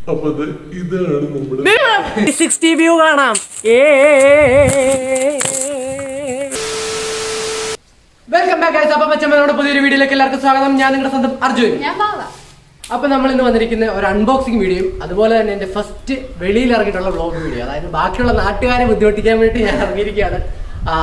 അപ്പൊ അത് ഇതാണ് നമ്മുടെ സിക്സ്റ്റി വ്യൂ കാണാം ഏ വെൽക്കം ബാക്ക് ഗൈസ് അപ്പൊ പച്ചമ്മനോട് പുതിയൊരു വീഡിയോയിലേക്ക് എല്ലാവർക്കും സ്വാഗതം ഞാൻ നിങ്ങളുടെ സ്വന്തം അർജുൻ ഞാൻ പാവ അപ്പൊ നമ്മൾ ഇന്ന് വന്നിരിക്കുന്ന ഒരു അൺബോക്സിംഗ് വീഡിയോയും അതുപോലെ തന്നെ എന്റെ ഫസ്റ്റ് വെളിയിൽ ഇറങ്ങിയിട്ടുള്ള വ്ളോഗ് വീഡിയോ അതായത് ബാക്കിയുള്ള നാട്ടുകാരെ ബുദ്ധിമുട്ടിക്കാൻ വേണ്ടി ഞാൻ ഇറങ്ങിയിരിക്കുകയാണ് ആ,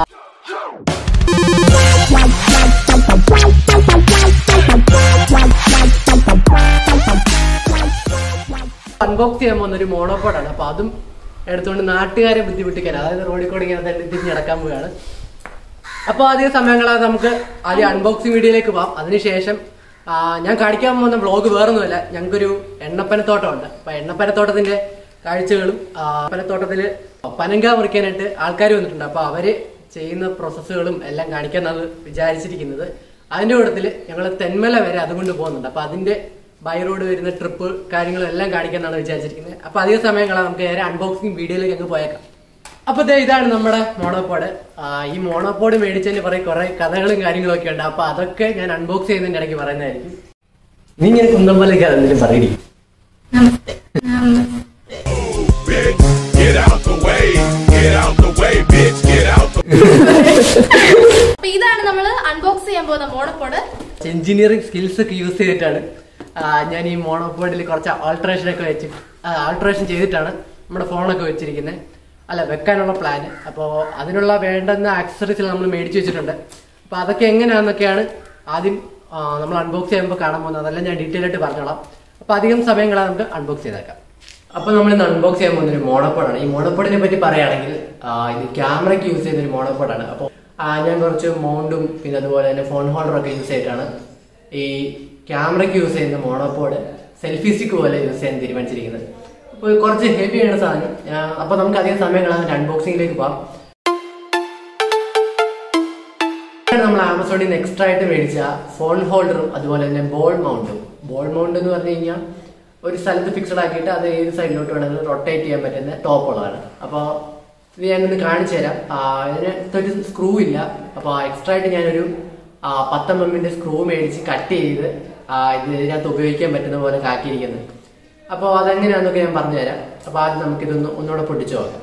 അൺബോക്സ് ചെയ്യാൻ പോകുന്ന ഒരു മോണോപോഡാണ് അപ്പൊ അതും എടുത്തുകൊണ്ട് നാട്ടുകാരെ ബുദ്ധിമുട്ടിക്കാൻ അതായത് റോഡിൽ കൂടി ഇങ്ങനെ തന്നെ തിരിഞ്ഞ് നടക്കാൻ പോവുകയാണ് അപ്പോൾ അധികം സമയങ്ങളാണ് നമുക്ക് ആദ്യം അൺബോക്സിംഗ് വീഡിയോയിലേക്ക് പോവാം അതിനുശേഷം ആ, ഞാൻ കാണിക്കാൻ പോകുന്ന വ്ളോഗ് വേറൊന്നുമല്ല ഞങ്ങൾക്കൊരു എണ്ണപ്പനത്തോട്ടമുണ്ട് അപ്പൊ എണ്ണപ്പനത്തോട്ടത്തിന്റെ കാഴ്ചകളും ആ, എണ്ണപ്പനത്തോട്ടത്തില് പനങ്ക മുറിക്കാനായിട്ട് ആൾക്കാർ വന്നിട്ടുണ്ട് അപ്പൊ അവര് ചെയ്യുന്ന പ്രോസസ്സുകളും എല്ലാം കാണിക്കാന്നാണ് വിചാരിച്ചിരിക്കുന്നത് അതിന്റെ കൂട്ടത്തില് ഞങ്ങൾ തെന്മല വരെ അതുകൊണ്ട് പോകുന്നുണ്ട് അപ്പൊ അതിന്റെ ബൈ റോഡ് വരുന്ന ട്രിപ്പ് കാര്യങ്ങളും എല്ലാം കാണിക്കാന്നാണ് വിചാരിച്ചിരിക്കുന്നത് അപ്പൊ അധിക സമയങ്ങളാണ് നമുക്ക് നേരെ അൺബോക്സിംഗ് വീഡിയോയിലേക്ക് അങ്ങ് പോയേക്കാം അപ്പൊ ദേ ഇതാണ് നമ്മുടെ മോണോപോഡ് ആ, ഈ മോണോപോഡ് മേടിച്ചതിന് കുറെ കുറെ കഥകളും കാര്യങ്ങളും ഒക്കെ ഉണ്ട് അപ്പൊ അതൊക്കെ ഞാൻ അൺബോക്സ് ചെയ്യുന്നതിന്റെ ഇടയ്ക്ക് പറയുന്നതായിരിക്കും നീ ഇങ്ങനെ കുന്തം പോലെയൊക്കെ എന്തെങ്കിലും പറയടി നമസ്തേ നമസ്തേ Get out the way, get out the way, bitch, get out the അപ്പൊ ഇതാണ് നമ്മൾ അൺബോക്സ് ചെയ്യാൻ പോകുന്ന മോണപ്പോട് എഞ്ചിനീയറിംഗ് സ്കിൽസ് ഒക്കെ യൂസ് ചെയ്തിട്ടാണ് ആ, ഞാൻ ഈ മോണോപോഡിൽ കുറച്ച് ആൾട്രേഷൻ ഒക്കെ വെച്ച് ആൾട്രേഷൻ ചെയ്തിട്ടാണ് നമ്മുടെ ഫോണൊക്കെ വെച്ചിരിക്കുന്നത് അല്ല വെക്കാനുള്ള പ്ലാന് അപ്പോൾ അതിനുള്ള വേണ്ടുന്ന ആക്സസറീസ് നമ്മൾ മേടിച്ച് വെച്ചിട്ടുണ്ട് അപ്പോൾ അതൊക്കെ എങ്ങനെയാണെന്നൊക്കെയാണ് ആദ്യം ആ, നമ്മൾ അൺബോക്സ് ചെയ്യുമ്പോൾ കാണാൻ പോകുന്നത് അതെല്ലാം ഞാൻ ഡീറ്റെയിൽ ആയിട്ട് പറഞ്ഞോളാം അപ്പോൾ അധികം സമയങ്ങളാണ് നമുക്ക് അൺബോക്സ് ചെയ്തേക്കാം അപ്പോൾ നമ്മൾ ഇന്ന് അൺബോക്സ് ചെയ്യാൻ പോകുന്ന ഒരു മോണോപോഡാണ് ഈ മോണോപോഡിനെ പറ്റി പറയുകയാണെങ്കിൽ ആ, ഇത് ക്യാമറയ്ക്ക് യൂസ് ചെയ്യുന്ന ഒരു മോണോപോഡാണ് അപ്പോൾ ഞാൻ കുറച്ച് മൗണ്ടും പിന്നെ അതുപോലെ തന്നെ ഫോൺ ഹോൾഡറൊക്കെ യൂസ് ചെയ്തിട്ടാണ് ഈ ക്യാമറയ്ക്ക് യൂസ് ചെയ്യുന്ന മോണോപോഡ് സെൽഫി സ്റ്റിക്ക് പോലെ യൂസ് ചെയ്യാൻ തീരുമാനിച്ചിരിക്കുന്നത് അപ്പോൾ കുറച്ച് ഹെവിയാണ് സാധനം ഞാൻ- അപ്പോൾ നമുക്ക് അധികം സമയം കളയാൻ അൺബോക്സിംഗിലേക്ക് പോകാം നമ്മൾ ആമസോണിൽ നിന്ന് എക്സ്ട്രാ ആയിട്ട് മേടിച്ച ഫോൺ ഹോൾഡറും അതുപോലെ തന്നെ ബോൾ മൗണ്ടും ബോൾ മൗണ്ട് എന്ന് പറഞ്ഞു കഴിഞ്ഞാൽ ഒരു സ്ഥലത്ത് ഫിക്സഡ് ആക്കിയിട്ട് അത് ഏത് സൈഡിലോട്ട് വേണമെങ്കിലും റൊട്ടേറ്റ് ചെയ്യാൻ പറ്റുന്ന ടോപ്പ് ഉള്ളതാണ് അപ്പോൾ ഇത് ഞാനൊന്ന് കാണിച്ചു തരാം ആ, ഇതിനകത്തൊരു സ്ക്രൂ ഇല്ല അപ്പോൾ എക്സ്ട്രാ ആയിട്ട് ഞാനൊരു ആ, പത്ത് എം എമ്മിന്റെ സ്ക്രൂ മേടിച്ച് കട്ട് ചെയ്ത് ആ, ഇത് ഇതിനകത്ത് ഉപയോഗിക്കാൻ പറ്റുന്ന പോലെ കാക്കിയിരിക്കുന്നത് അപ്പോൾ അതെങ്ങനെയാണെന്നൊക്കെ ഞാൻ പറഞ്ഞുതരാം അപ്പോൾ ആദ്യം നമുക്കിതൊന്ന് ഒന്നുകൂടെ പൊട്ടിച്ചു നോക്കാം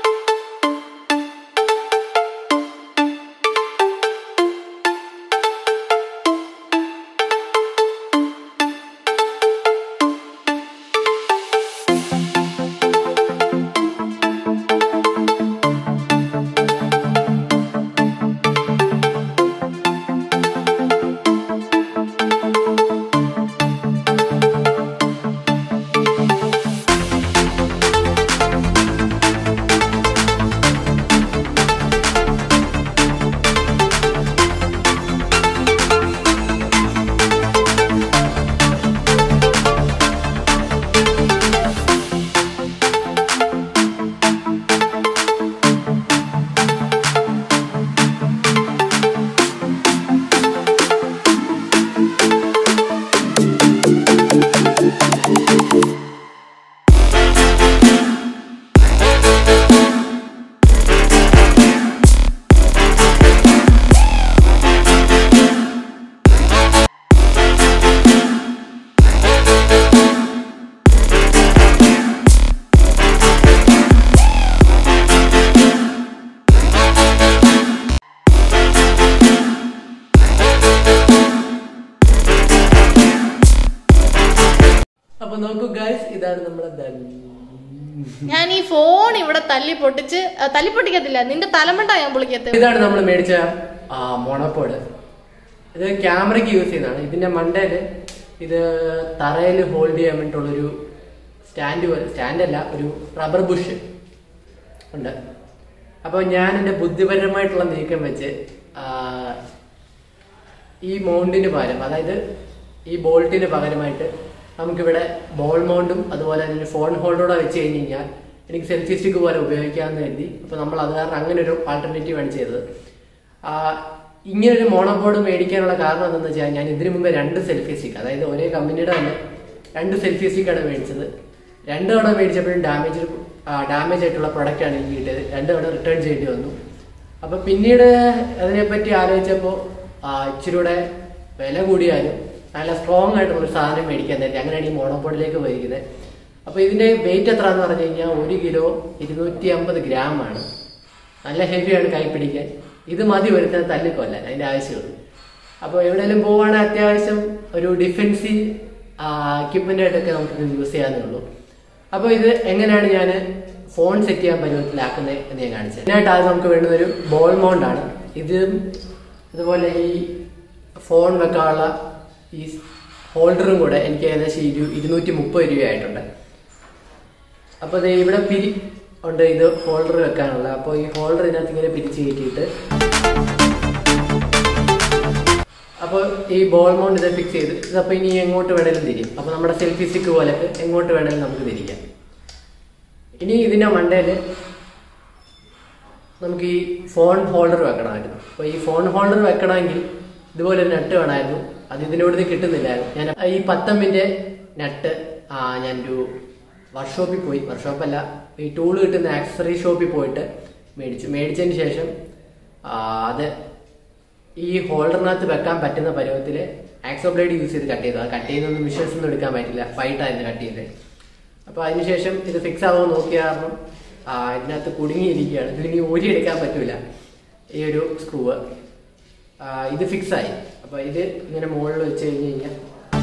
അപ്പൊ നോക്കൂ ഗൈസ് ഇതാണ് നമ്മുടെ ദം. ഞാൻ ഈ ഫോൺ ഇവിടെ തല്ലി പൊട്ടിച്ച് ആ, തല്ലി പൊട്ടിക്കത്തില്ല നിന്റെ തലമണ്ട ഞാൻ പൊളിക്കത്ത് ഇതാണ് നമ്മൾ മേടിച്ച മോണോപോഡ് ഇത് ക്യാമറയ്ക്ക് യൂസ് ചെയ്യുന്നതാണ് ഇതിന്റെ മണ്ടയില് ഇത് തറയിൽ ഹോൾഡ് ചെയ്യാൻ വേണ്ടിയിട്ടുള്ളൊരു സ്റ്റാൻഡ് പോലെ സ്റ്റാൻഡ് അല്ല ഒരു റബ്ബർ ബുഷ് ഉണ്ട് അപ്പോൾ ഞാൻ എൻ്റെ ബുദ്ധിപരമായിട്ടുള്ള നീക്കം വെച്ച് ആ, ഈ മൗണ്ടിന് പകരം അതായത് ഈ ബോൾട്ടിന് പകരമായിട്ട് നമുക്കിവിടെ ബോൾ മൗണ്ടും അതുപോലെ തന്നെ ഫോൺ ഹോൾഡറൂടെ വെച്ച് കഴിഞ്ഞ് കഴിഞ്ഞാൽ എനിക്ക് സെൽഫി സ്റ്റിക്ക് പോലെ ഉപയോഗിക്കാമെന്ന് കരുതി അപ്പോൾ നമ്മൾ അത് കാരണം അങ്ങനെ ഒരു ആൾട്ടർനേറ്റീവ് ആണ് ചെയ്തത് ആ, ഇങ്ങനെ ഒരു മോണോബോർഡ് മേടിക്കാനുള്ള കാരണം എന്താണെന്ന് വെച്ചാൽ ഞാൻ ഇതിനു മുമ്പ് രണ്ട് സെൽഫി സ്റ്റിക്ക് അതായത് ഒരേ കമ്പനിയുടെ തന്നെ രണ്ട് സെൽഫി സ്റ്റിക്കാണ് മേടിച്ചത് രണ്ട് തവണ മേടിച്ചപ്പോഴും ഡാമേജ് ഡാമേജ് ആയിട്ടുള്ള പ്രൊഡക്റ്റ് ആണ് എനിക്ക് കിട്ടിയത് രണ്ട് തവണ റിട്ടേൺ ചെയ്യേണ്ടി വന്നു അപ്പൊ പിന്നീട് അതിനെപ്പറ്റി ആലോചിച്ചപ്പോൾ ഇച്ചിരി കൂടെ വില കൂടിയാലും നല്ല സ്ട്രോങ് ആയിട്ടുള്ള ഒരു സാധനം മേടിക്കാൻ തന്നെ അങ്ങനെയാണ് ഈ മോണോപോഡിലേക്ക് പോയിരിക്കുന്നത് അപ്പോൾ ഇതിന്റെ വെയിറ്റ് എത്ര എന്ന് പറഞ്ഞു കഴിഞ്ഞാൽ ഒരു കിലോ ഇരുന്നൂറ്റി അമ്പത് ഗ്രാം ആണ് നല്ല ഹെവിയാണ് കൈ പിടിക്കാൻ ഇത് മതി ഒരുത്തന്നെ തല്ലിക്കൊല്ലാൻ അതിന്റെ ആവശ്യമുള്ളൂ അപ്പോൾ എവിടെയെങ്കിലും പോവുകയാണെങ്കിൽ അത്യാവശ്യം ഒരു ഡിഫെൻസീവ് എക്യുപ്മെന്റ് ആയിട്ടൊക്കെ നമുക്ക് യൂസ് ചെയ്യാനേ ഉള്ളൂ അപ്പോൾ ഇത് എങ്ങനെയാണ് ഞാൻ ഫോൺ സെറ്റ് ചെയ്യാൻ പരുവത്തിലാക്കുന്നത് എന്ന് ഞാൻ കാണിച്ചത് ഇതിനായിട്ട് ആദ്യം നമുക്ക് വേണ്ടുന്ന ഒരു ബോൾ മൗണ്ട് ആണ് ഇത് ഇതുപോലെ ഈ ഫോൺ വെക്കാനുള്ള ഈ ഹോൾഡറും കൂടെ എനിക്ക് ഏകദേശം ഇരു ഇരുന്നൂറ്റി മുപ്പത് രൂപയായിട്ടുണ്ട് അപ്പോൾ ദേ ഇവിടെ പിരി ഉണ്ട് ഇത് ഹോൾഡർ വെക്കാനുള്ള അപ്പോൾ ഈ ഹോൾഡർ ഇതിനകത്ത് ഇങ്ങനെ പിരിച്ച് കയറ്റിയിട്ട് അപ്പോൾ ഈ ബോൾ മൗണ്ട് ഇത് ഫിക്സ് ചെയ്ത് ഇതപ്പോൾ ഇനി എങ്ങോട്ട് വേണേലും തിരിയും അപ്പോൾ നമ്മുടെ സെൽഫി സ്റ്റിക്ക് പോലൊക്കെ എങ്ങോട്ട് വേണേലും നമുക്ക് തിരിക്കാം ഇനി ഇതിന്റെ മണ്ടയിൽ നമുക്ക് ഈ ഫോൺ ഹോൾഡർ വെക്കണമായിരുന്നു അപ്പോൾ ഈ ഫോൺ ഹോൾഡർ വെക്കണമെങ്കിൽ ഇതുപോലെ ഒരു നട്ട് വേണമായിരുന്നു അത് ഇതിനോട് കിട്ടുന്നില്ലായിരുന്നു ഞാൻ ഈ പത്തമ്പിന്റെ നട്ട് ഞാനൊരു വർക്ക്ഷോപ്പിൽ പോയി വർക്ക്ഷോപ്പല്ല ഈ ടൂൾ കിട്ടുന്ന ആക്സസറി ഷോപ്പിൽ പോയിട്ട് മേടിച്ചു മേടിച്ചതിന് ശേഷം ആ, അത് ഈ ഹോൾഡറിനകത്ത് വെക്കാൻ പറ്റുന്ന പരുവത്തിൽ ആക്സോ ബ്ലേഡ് യൂസ് ചെയ്ത് കട്ട് ചെയ്തു അത് കട്ട് ചെയ്യുന്നൊന്നും വിഷ്വൽസ് ഒന്നും എടുക്കാൻ പറ്റില്ല ഫൈറ്റായിരുന്നു കട്ട് ചെയ്തത് അപ്പോൾ അതിനുശേഷം ഇത് ഫിക്സ് ആവുമോ നോക്കിയ കാരണം ആ, ഇതിനകത്ത് കുടുങ്ങിയിരിക്കുകയാണ് ഇതിനി ഊരിയെടുക്കാൻ പറ്റൂല ഈ ഒരു സ്ക്രൂവ് ഇത് ഫിക്സ് ആയി അപ്പോൾ ഇത് ഇങ്ങനെ മുകളിൽ വെച്ച് കഴിഞ്ഞ് കഴിഞ്ഞാൽ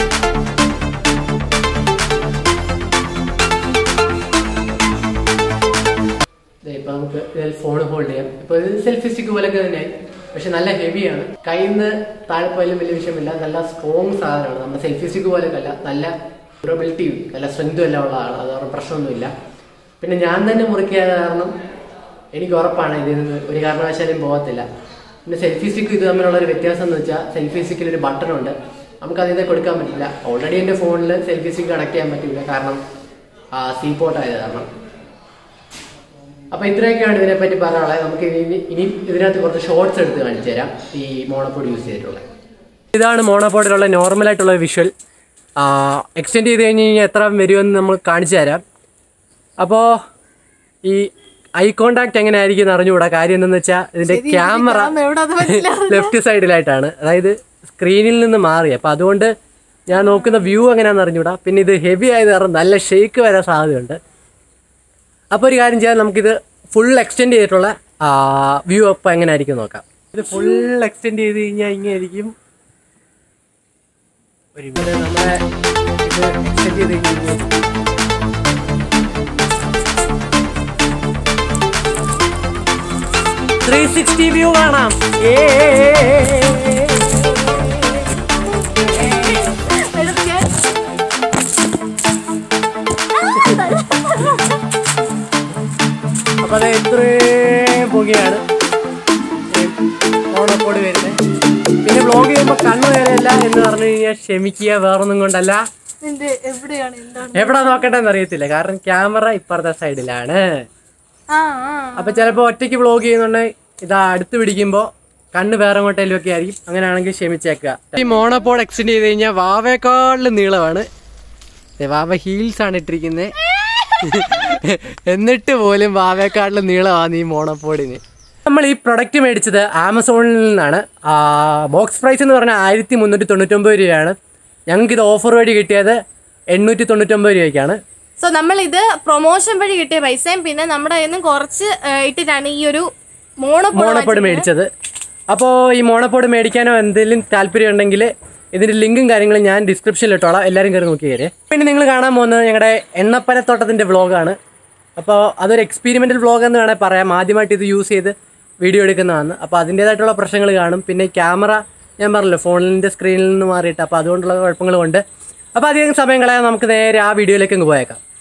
ദേ ഇപ്പൊ നമുക്ക് ഇതിൽ ഫോൺ ഹോൾഡ് ചെയ്യാം ഇപ്പൊ ഇത് സെൽഫി സ്റ്റിക്ക് പോലൊക്കെ തന്നെയായി പക്ഷെ നല്ല ഹെവിയാണ് കയ്യിൽ നിന്ന് താഴെ പോയാലും വലിയ വിഷയമില്ല നല്ല സ്ട്രോങ് സാധനമാണ് നമ്മുടെ സെൽഫി സ്റ്റിക്ക് പോലൊക്കെ അല്ല നല്ല ഡ്യൂറബിലിറ്റിയും നല്ല സ്ട്രെങ്തും എല്ലാം ഉള്ള ആളാണ് അത് കാരണം പ്രശ്നമൊന്നുമില്ല പിന്നെ ഞാൻ തന്നെ മുറിക്കാതെ കാരണം എനിക്ക് ഉറപ്പാണ് ഇതിൽ നിന്ന് ഒരു കാരണവശാലും പോകത്തില്ല പിന്നെ സെൽഫി സ്റ്റിക്ക് ഇത് തമ്മിലുള്ള ഒരു വ്യത്യാസം എന്ന് വെച്ചാൽ സെൽഫി സ്റ്റിക്കിൽ ഒരു ബട്ടൺ ഉണ്ട് നമുക്ക് അതിൽ കൊടുക്കാൻ പറ്റില്ല ഓൾറെഡി എൻ്റെ ഫോണിൽ സെൽഫി സ്റ്റിക്ക് കണക്ട് ചെയ്യാൻ പറ്റില്ല കാരണം സീ പോർട്ട് ആയത് കാരണം അപ്പൊ ഇത്രയൊക്കെയാണ് ഇതിനെ പറ്റി പറയാനുള്ളത് നമുക്ക് ഇനി ഇനി ഇതിനകത്ത് കുറച്ച് ഷോർട്സ് എടുത്ത് കാണിച്ചു തരാം ഈ മോണോപോഡ് യൂസ് ചെയ്തിട്ടുള്ളത് ഇതാണ് മോണോപോഡിലുള്ള നോർമൽ ആയിട്ടുള്ള വിഷ്വൽ എക്സ്റ്റെൻഡ് ചെയ്ത് കഴിഞ്ഞ് കഴിഞ്ഞാൽ എത്ര വരുമെന്ന് നമ്മൾ കാണിച്ചു തരാം അപ്പോൾ ഈ ഐ കോണ്ടാക്ട് എങ്ങനെ ആയിരിക്കും എന്ന് അറിഞ്ഞുകൂടാ കാര്യം എന്തെന്ന് വെച്ചാൽ ഇതിന്റെ ക്യാമറ ലെഫ്റ്റ് സൈഡിലായിട്ടാണ് അതായത് സ്ക്രീനിൽ നിന്ന് മാറി അപ്പം അതുകൊണ്ട് ഞാൻ നോക്കുന്ന വ്യൂ എങ്ങനെയാണെന്ന് അറിഞ്ഞുകൂടാ പിന്നെ ഇത് ഹെവി ആയത് കാരണം നല്ല ഷേക്ക് വരാൻ സാധ്യതയുണ്ട് അപ്പോൾ ഒരു കാര്യം ചെയ്യാൻ നമുക്കിത് ഫുൾ എക്സ്റ്റെൻഡ് ചെയ്തിട്ടുള്ള വ്യൂ അപ്പം എങ്ങനെ ആയിരിക്കും നോക്കാം ഇത് ഫുൾ എക്സ്റ്റെൻഡ് ചെയ്ത് കഴിഞ്ഞാൽ ഇങ്ങനെ ആയിരിക്കും ഒരു ഇവിടെ നമ്മളെ ഇത് എക്സ്റ്റെൻഡ് ചെയ്ത് കഴിഞ്ഞാൽ ത്രീ സിക്സ്റ്റി വ്യൂ കാണാം ഏ അപ്പൊ അത് ഇത്രയും പുകയാണ് ഓണക്കോട് വരുന്നത് പിന്നെ വ്ളോഗ് ചെയ്യുമ്പോൾ കണ്ണു വേലയല്ല എന്ന് പറഞ്ഞു കഴിഞ്ഞാൽ ക്ഷമിക്കുക വേറൊന്നും കൊണ്ടല്ല നിന്റെ എവിടെയാണ് എന്താണ് എവിടെ നോക്കട്ടെന്ന് അറിയത്തില്ല കാരണം ക്യാമറ ഇപ്പുറത്തെ സൈഡിലാണ് ആ ആ അപ്പൊ ചിലപ്പോൾ ഒറ്റയ്ക്ക് വ്ളോഗ് ചെയ്യുന്നുണ്ടെങ്കിൽ ഇതാ അടുത്ത് പിടിക്കുമ്പോൾ കണ്ണ് വേറെ എങ്ങോട്ടേലും ഒക്കെ ആയിരിക്കും അങ്ങനെയാണെങ്കിൽ ക്ഷമിച്ചേക്കുക ഈ മോണോപോഡ് എക്സ്റ്റെൻഡ് ചെയ്ത് കഴിഞ്ഞാൽ വാവേക്കാളിലും നീളമാണ് ദേ വാവ ഹീൽസ് ആണ് ഇട്ടിരിക്കുന്നത് എന്നിട്ട് പോലും വാവേക്കാളിലും നീളമാണ് ഈ മോണോപോഡിന് നമ്മൾ ഈ പ്രൊഡക്റ്റ് മേടിച്ചത് ആമസോണിൽ നിന്നാണ് ബോക്സ് പ്രൈസ് എന്ന് പറഞ്ഞാൽ ആയിരത്തി മുന്നൂറ്റി തൊണ്ണൂറ്റൊമ്പത് രൂപയാണ് ഞങ്ങൾക്ക് ഇത് ഓഫർ വഴി കിട്ടിയത് എണ്ണൂറ്റി തൊണ്ണൂറ്റൊമ്പത് രൂപയ്ക്കാണ് സോ നമ്മൾ ഇത് പ്രൊമോഷൻ വഴി കിട്ടിയ പൈസയും പിന്നെ നമ്മുടെ കയ്യിൽ നിന്ന് കുറച്ച് ഏ, ഇട്ടിട്ടാണ് ഈ ഒരു മോണോപോൾ മോണോപോഡ് മേടിച്ചത് അപ്പോൾ ഈ മോണോപോഡ് മേടിക്കാനോ എന്തെങ്കിലും താല്പര്യം ഉണ്ടെങ്കിൽ ഇതിന്റെ ലിങ്കും കാര്യങ്ങളും ഞാൻ ഡിസ്ക്രിപ്ഷനിൽ ഇട്ടോളാം എല്ലാവരും കയറി നോക്കി കയറി പിന്നെ നിങ്ങൾ കാണാൻ പോകുന്നത് ഞങ്ങളുടെ എണ്ണപ്പനത്തോട്ടത്തിന്റെ വ്ളോഗാണ് അപ്പോൾ അതൊരു എക്സ്പീരിമെന്റൽ വ്ളോഗ് എന്ന് വേണേൽ പറയാം ആദ്യമായിട്ട് ഇത് യൂസ് ചെയ്ത് വീഡിയോ എടുക്കുന്നതാണ് അപ്പോൾ അതിൻ്റേതായിട്ടുള്ള പ്രശ്നങ്ങൾ കാണും പിന്നെ ക്യാമറ ഞാൻ പറഞ്ഞല്ലോ ഫോണിൻ്റെ സ്ക്രീനിൽ നിന്ന് മാറിയിട്ട് അപ്പോൾ അതുകൊണ്ടുള്ള കുഴപ്പങ്ങളും ഉണ്ട് അപ്പോൾ അധികം സമയം കളയാൻ നമുക്ക് നേരെ ആ വീഡിയോയിലേക്ക് അങ്ങ് പോയേക്കാം